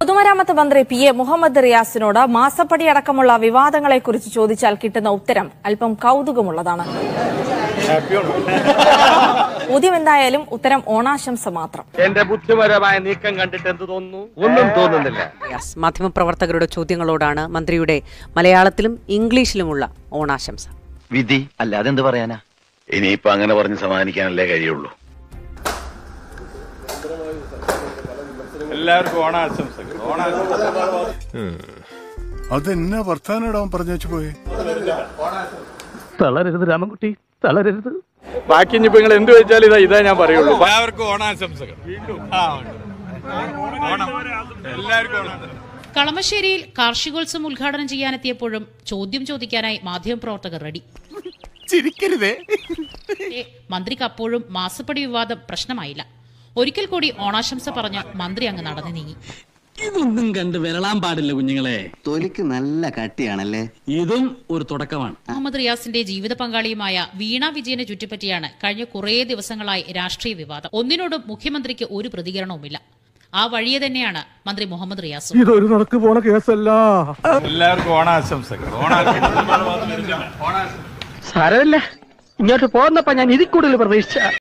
പൊതുമരാമത്ത് മന്ത്രി P A Muhammad റിയാസിനോട് മാസപ്പടി അടക്കമുള്ള വിവാദങ്ങളെക്കുറിച്ച് ചോദിച്ചാൽ കിട്ടുന്ന ഉത്തരം അല്പം കൗതുകമുള്ളതാണ് ചോദ്യം എന്തായാലും ഉത്തരം ഓണാശംസ മാത്രം എന്റെ ബുദ്ധിപരമായ നീക്കം കണ്ടിട്ട് എന്ത് തോന്നുന്നു ഒന്നും തോന്നുന്നില്ല യെസ് മാധ്യമപ്രവർത്തകരുടെ ചോദ്യങ്ങളോടാണ് മന്ത്രിയുടെ മലയാളത്തിലും ഇംഗ്ലീഷിലുമുള്ള ഓണാശംസ വിധി അല്ല അതെന്ത് പറയാനാ ഇനിയിപ്പോ അങ്ങനെ പറഞ്ഞ് സമാധാനിക്കാനല്ലേ കഴിയുള്ളൂ എല്ലാവർക്കും ഓണാശംസകൾ ഓണാശംസകൾ അതെന്നാ വർത്താനം പറഞ്ഞു പോയെ തളരരുത് രാമൻകുട്ടി തളരരുത് ബാക്കി ഇനിയിപ്പോ നിങ്ങൾ എന്ത് വെച്ചാൽ ഇതാ ഇതാ ഞാൻ പറയുള്ളൂ എല്ലാവർക്കും ഓണാശംസകൾ വീണ്ടും ആ, ഉണ്ട്. ഓണം എല്ലാവർക്കും ഓണാശംസകൾ കളമശ്ശേരിയിൽ കാർഷികോത്സവം ഉദ്ഘാടനം ചെയ്യാനെത്തിയപ്പോഴും ചോദ്യം ചോദിക്കാനായി മാധ്യമപ്രവർത്തകർ റെഡി ചിരിക്കരുതേ പക്ഷേ മന്ത്രിക്ക് അപ്പോഴും മാസപ്പടി വിവാദം പ്രശ്നമായില്ല ഒരിക്കൽ കൂടി ഓണാശംസ പറഞ്ഞ് മന്ത്രി അങ്ങ് നടന്നു നീങ്ങി ഇതൊന്നും കണ്ട് വിരളാൻ പാടില്ല കുഞ്ഞുങ്ങളെ തൊലിക്ക് നല്ല കട്ടിയാണല്ലേ ഇതും ഒരു തുടക്കമാണ് മുഹമ്മദ് റിയാസിന്റെ ജീവിത പങ്കാളിയുമായ വീണ വിജയനെ ചുറ്റിപ്പറ്റിയാണ് കഴിഞ്ഞ കുറേ ദിവസങ്ങളായി രാഷ്ട്രീയ വിവാദം ഒന്നിനോടും മുഖ്യമന്ത്രിക്ക് ഒരു പ്രതികരണവുമില്ല ആ വഴിയെ തന്നെയാണ് മന്ത്രി മുഹമ്മദ് റിയാസും ഇതൊരു നടക്ക് പോണ കേസല്ല എല്ലാവർക്കും ഓണാശംസകൾ ഓണാശംസകൾ സാരമില്ല ഇങ്ങോട്ട് പോന്നപ്പോ ഞാൻ ഇതിൽ കൂടുതൽ പ്രതീക്ഷിച്ച